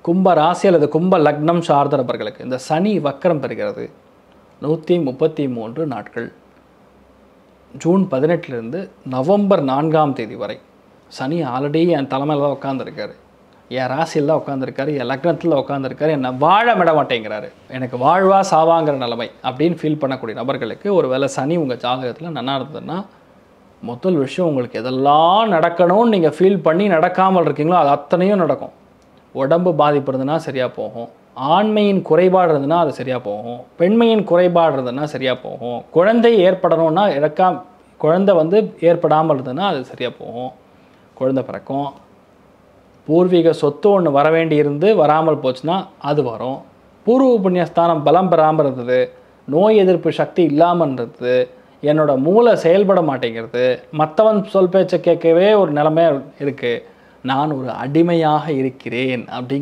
கும்ப ராசி அல்லது கும்ப லக்னம் சார்ந்த நபர்களுக்கு இந்த சனி வக்கரம் பெறுகிறது நூற்றி முப்பத்தி மூன்று நாட்கள் ஜூன் பதினெட்டுலேருந்து நவம்பர் நான்காம் தேதி வரை சனி ஆல்ரெடி என் தலைமையில் தான் உட்காந்துருக்காரு என் ராசியில் தான் உட்காந்துருக்காரு என் லக்னத்தில் உட்காந்துருக்காரு என்னை வாழ விட மாட்டேங்கிறாரு எனக்கு வாழ்வா சாவாங்கிற நிலைமை அப்படின்னு ஃபீல் பண்ணக்கூடிய நபர்களுக்கு ஒரு வேளை சனி உங்கள் ஜாதகத்தில் நல்லா இருந்ததுன்னா முதல் விஷயம் உங்களுக்கு எதெல்லாம் நடக்கணும்னு நீங்கள் ஃபீல் பண்ணி நடக்காமல் இருக்கீங்களோ அது அத்தனையும் நடக்கும் உடம்பு பாதிப்பு இருந்ததுன்னா சரியாக போகும் ஆண்மையின் குறைபாடு இருந்ததுன்னா அது சரியாக போகும் பெண்மையின் குறைபாடு இருந்ததுன்னா சரியாக போகும் குழந்தை ஏற்படணும்னா இறக்கா குழந்தை வந்து ஏற்படாமல் இருந்ததுன்னா அது சரியாக போகும் குழந்தை பிறக்கும் பூர்வீக சொத்து ஒன்று வர வேண்டி இருந்து வராமல் போச்சுன்னா அது வரும் பூர்வ புண்ணியஸ்தானம் பலம் பெறாமல் இருந்தது நோய் எதிர்ப்பு சக்தி இல்லாமல் இருந்தது என்னோட மூளை செயல்பட மாட்டேங்கிறது மற்றவன் சொல் பேச்சை கேட்கவே ஒரு நிலைமை இருக்குது நான் ஒரு அடிமையாக இருக்கிறேன் அப்படிங்க